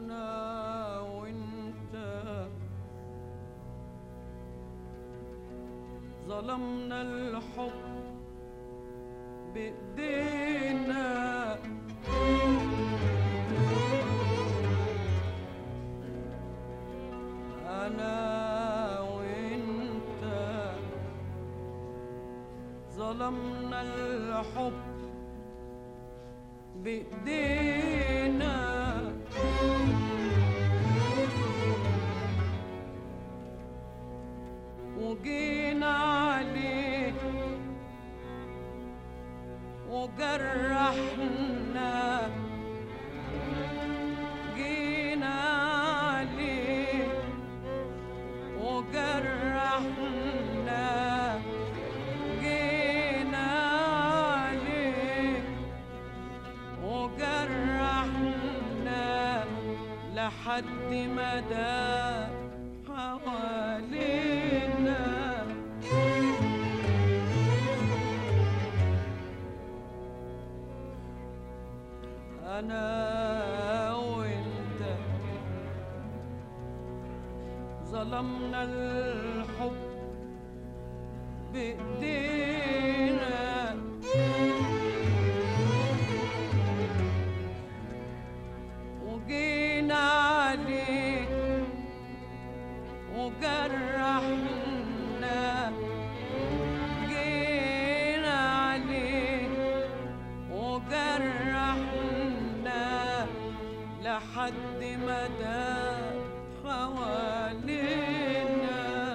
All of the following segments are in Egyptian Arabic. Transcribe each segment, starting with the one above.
أنا وأنت ظلمنا الحب بإيدينا أنا وأنت ظلمنا الحب بإيدينا وجينا عليه وجرحنا جينا عليه وجرحنا جينا عليه وجرحنا لحد ما دام حوالينا أنا وأنت ظلمنا الحب بإيدينا وجينا عليك وجرحنا جينا عليك وجرحنا لحد ما دام حوالينا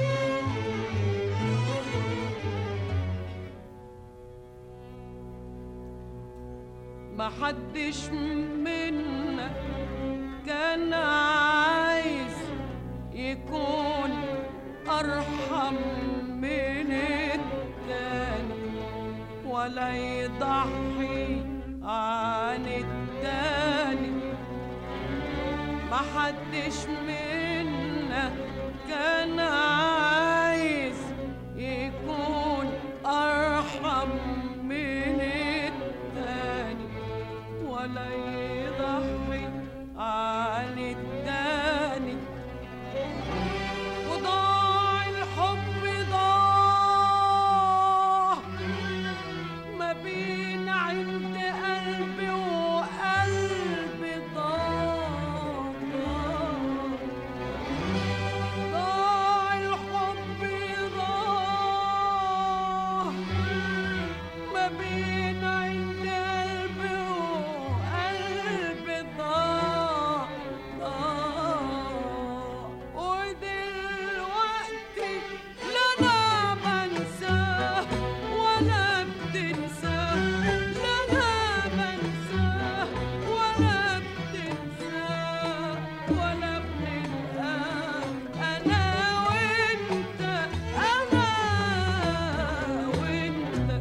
ما حدش منا كان عايز يكون أرحم من التاني ولا يضحي عن التاني ما حدش منا كان عايز يكون أرحم من التاني ولا يضحي عن التاني وضاع الحب ضاع ما بين عند قلبي وقلبي ضاع ضاع الحب ضاع ما بين عند قلبي وقلبي ضاع ضاع ودلوقتي لا انا بنساه ولا بتنساه لا انا بنساه ولا بتنساه ولا بنلقاه انا وانت انا وانت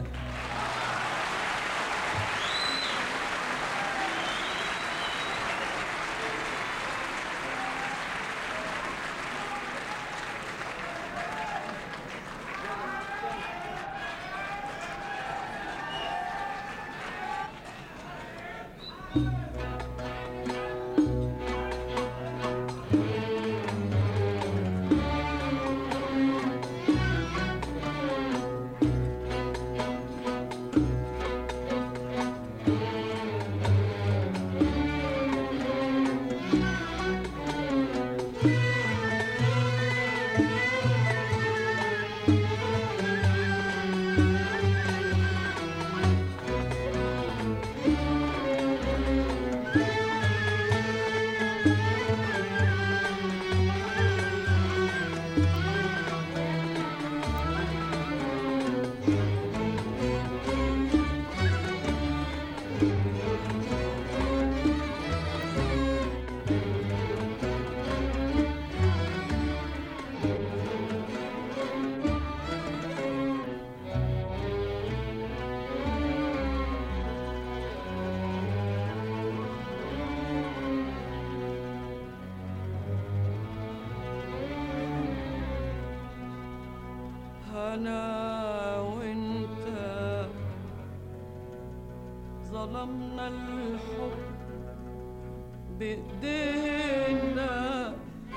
أنا وأنت ظلمنا الحب بإيدينا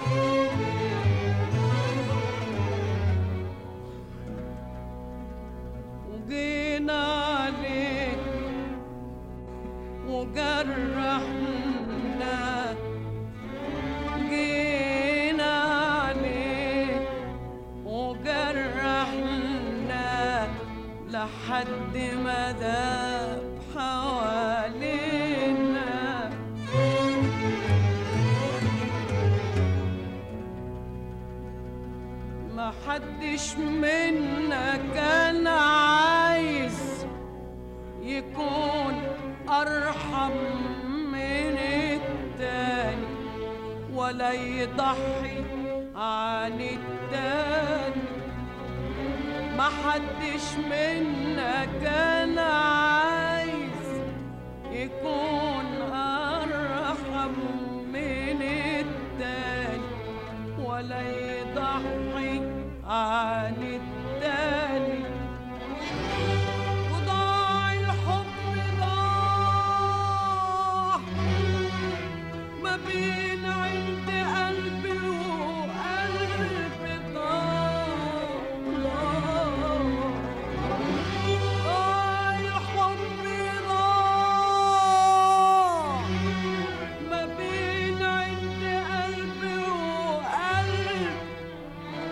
وجينا عليك وجرحنا جينا عليك وجرحنا لحد ما داب حوالينا ما حدش منا كان عايز يكون أرحم من التاني ولا يضحي عن التاني ما حدش منا كان عايز يكون أرحم من التاني ولا يضحي عن التاني وضاع الحب ضاع ما بين عند قلبي وقلبي ضاع ضاع الحب ضاع ما بين عند قلبي وقلبي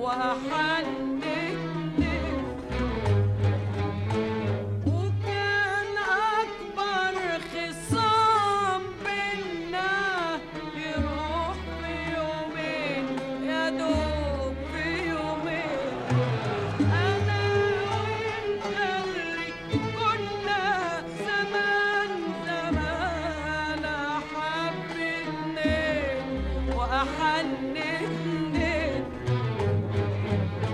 وأحنني وكان أكبر خصام بينا يروح في يومين يا دوب في يومين أنا وأنت اللي كنا زمان زمان أحبتني وأحنني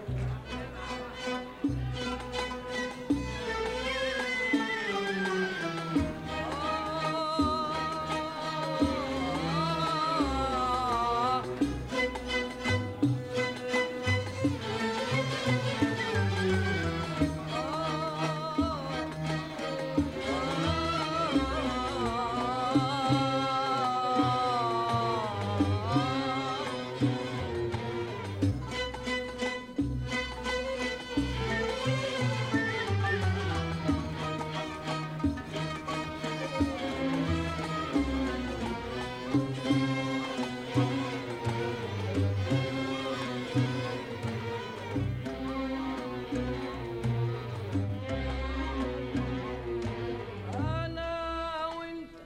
أنا وأنت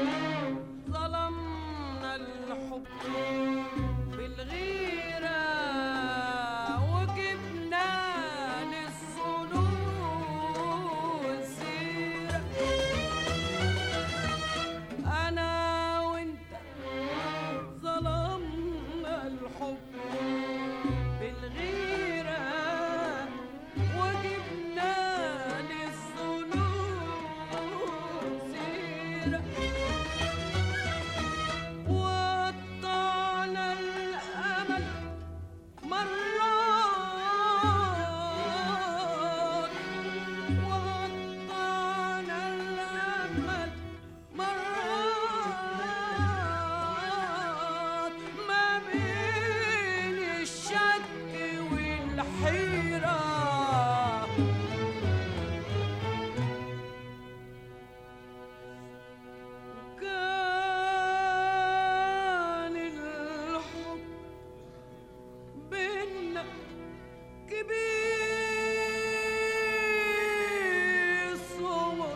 ظلمنا الحب بالغيرة وجبنا للظنون سيرة أنا وأنت ظلمنا الحب بالغيرة وجبنا للظنون سيرة وقطعنا الأمل مرات وقطعنا الأمل مرات ما بين الشك والحيرة كان الحب بينا كبير صور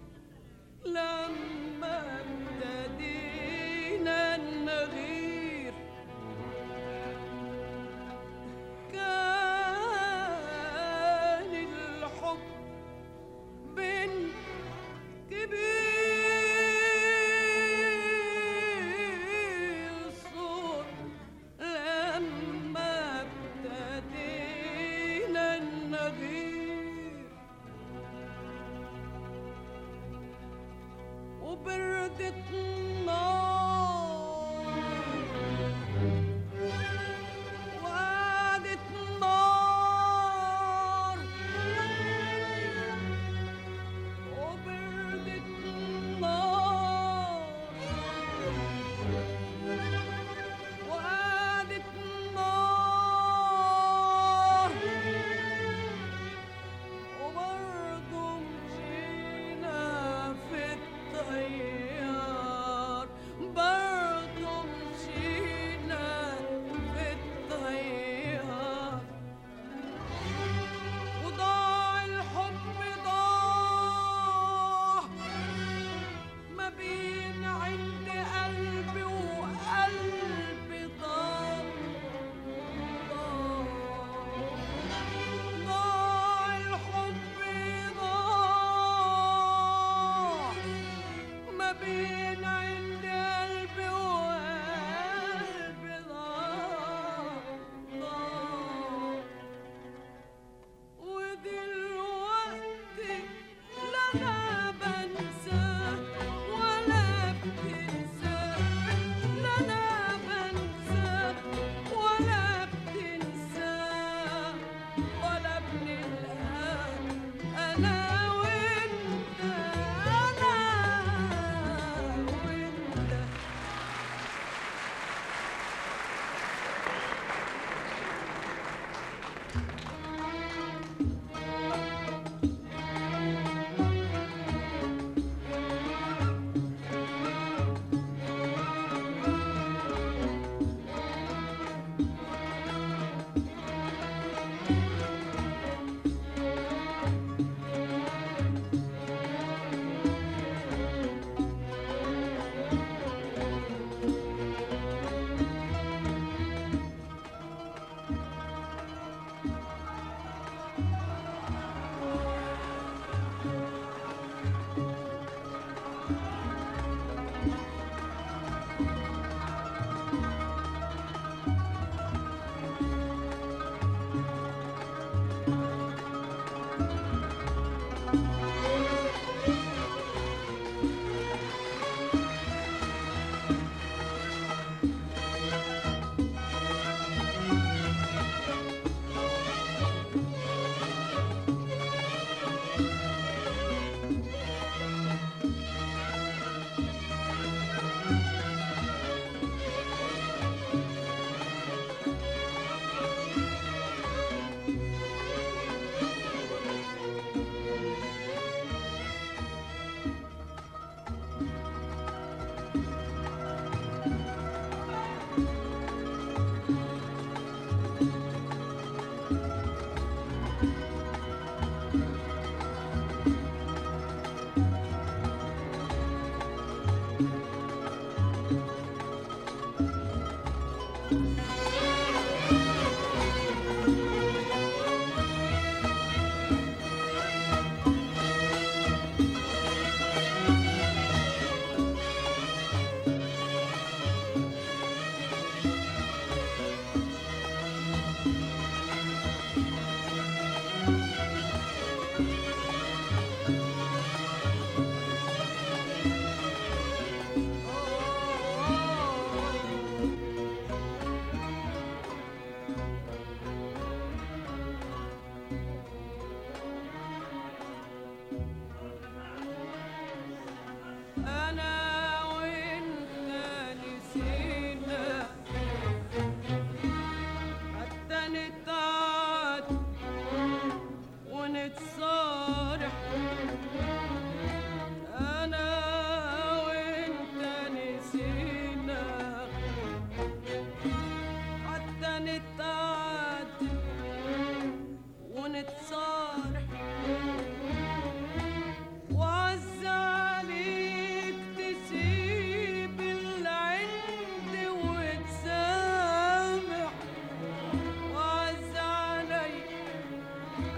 لما ابتدينا نغير كان الحب بين كبير صوت لما ابتدينا النغير وبردت النار وقعدت نار وبردت النار وقعدت نار وبرضه مشينا في التيار برضه مشينا في التيار وضاع الحب ضاع ما بين عند قلبي وقلبي ضاع ضاع ضاع الحب ضاع ما بين عند قلبي وقلبي ضاع ضاع ودلوقتي لا انا بنساه ولا بتنساه لا انا بنساه ولا بتنساه ولا بنلقاه انا وانت انا وانت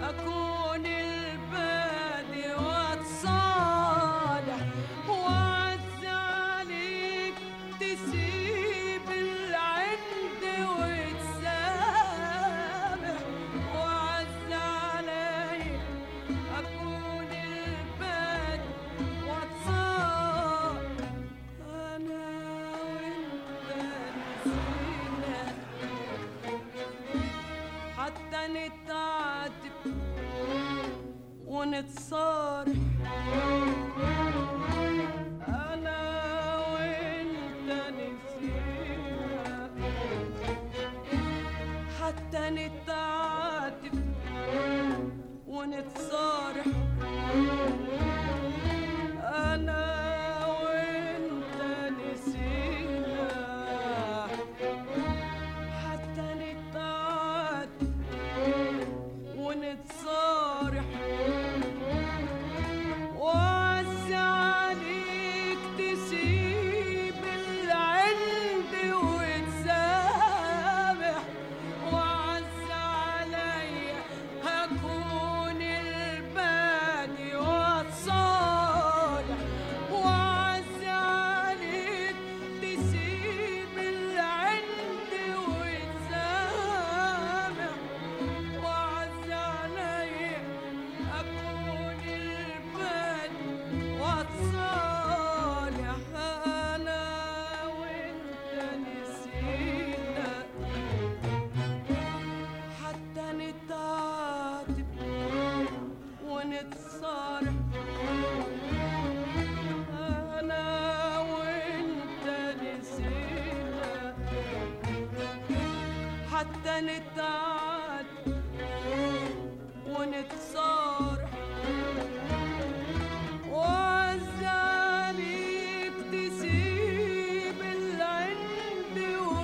أكون البادي وأتصالح وأعز عليك تسيب العند وتسامح وأعز عليك أكون البادي وأتصالح أنا وأنت نسينا حتى نتعاتب ونتصارح أنا وأنت نسينا حتى نتعاتب ونتصارح أنا وأنت نسينا حتى نتعاتب ونتصارح وعز عليك تسيب العند وتسامح وعز عليا هكون البادي واتصالح وعز عليك تسيب العند وتسامح وعز عليا أكون البادي واتصالح أنا وأنت نسينا حتى نتعاتب ونتصارح أنا وأنت نسينا حتى نتعاتب ونتصارح وعز عليك تسيب العند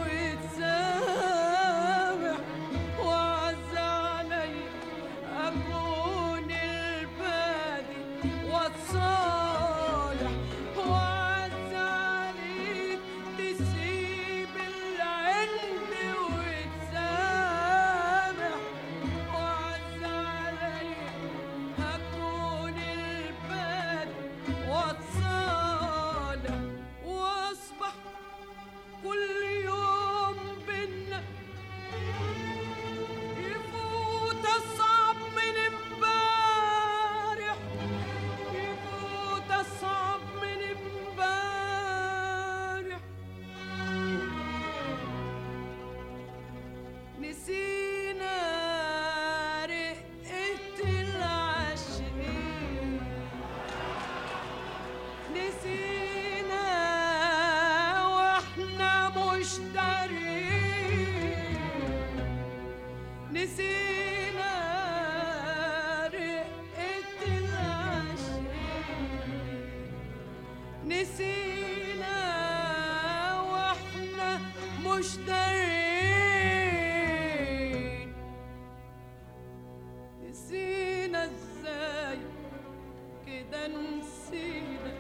وتسامح وعز علي أكون البادي واتصالح وعز عليك تسيب العند وتسامح وعز علي هكون البادي واتصالح واصبح كل يوم بينا يفوت الصعب من امبارح يفوت الصعب من امبارح نسينا رقة العاشقين نسينا واحنا مش دارين نسينا رقة العاشقين نسينا واحنا مش دارين نسينا ازاي كده نسينا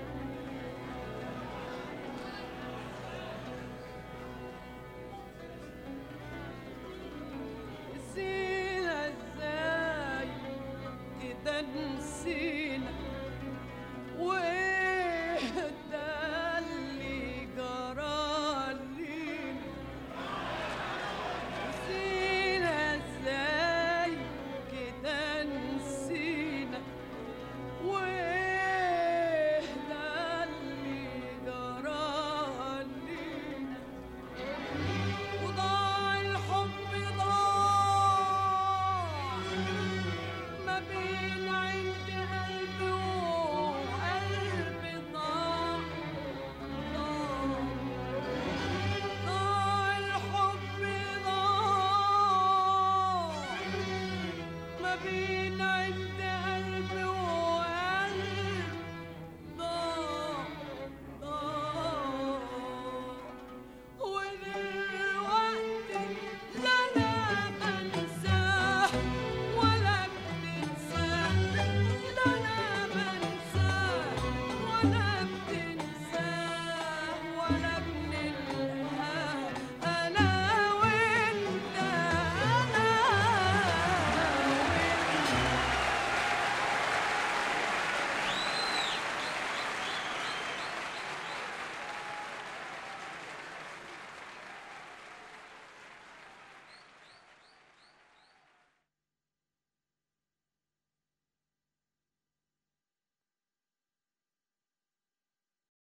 نسينا ازاي كده نسينا وايه ده اللي جرى لينا نسينا ازاي كده نسينا وايه ده اللي جرى لينا وضاع الحب ضاع ما بين عند قلبي وقلبي ضاع ضاع ضاع الحب ضاع ما بين عند